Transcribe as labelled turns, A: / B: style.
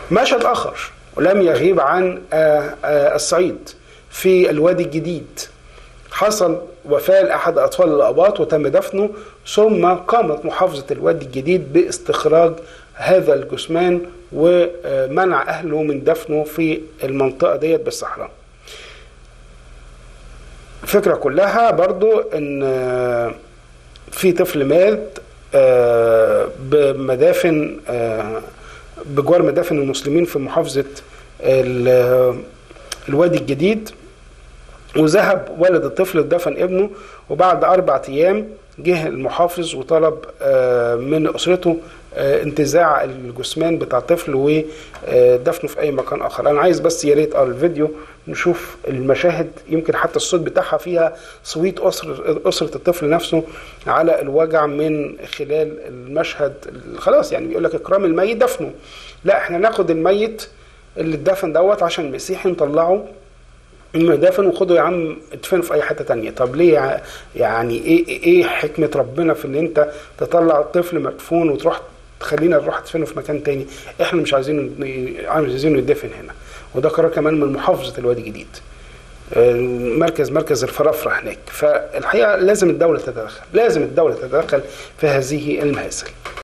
A: مشهد آخر ولم يغيب عن آه، آه، الصعيد في الوادي الجديد حصل وفاة لأحد أطفال الأباط وتم دفنه ثم قامت محافظة الوادي الجديد باستخراج هذا الجثمان ومنع أهله من دفنه في المنطقة ديت بالصحراء الفكرة كلها برضو ان آه، في طفل مات آه، بمدافن آه، بجوار مدافن المسلمين في محافظة ال- الوادي الجديد وذهب والد الطفل دفن ابنه وبعد أربع أيام جه المحافظ وطلب آه، من أسرته آه، انتزاع الجثمان بتاع الطفل ودفنه في أي مكان آخر أنا عايز بس يا ريت آه، الفيديو نشوف المشاهد يمكن حتى الصوت بتاعها فيها صويت أسرة, أسرة الطفل نفسه على الوجع من خلال المشهد خلاص يعني بيقول لك إكرام الميت دفنه لا احنا ناخد الميت اللي اتدفن دوت عشان مسيحي نطلعه المدافن وخدوا يا عم ادفنوا في اي حته تانية طب ليه يع- يعني ايه ايه حكمه ربنا في ان انت تطلع الطفل مدفون وتروح تخلينا نروح ندفنه في مكان تاني احنا مش عايزينه ن- عايزينه يدفن هنا وده قرار كمان من محافظه الوادي الجديد آه، مركز مركز الفرافره هناك فالحقيقه لازم الدوله تتدخل لازم الدوله تتدخل في هذه المهازل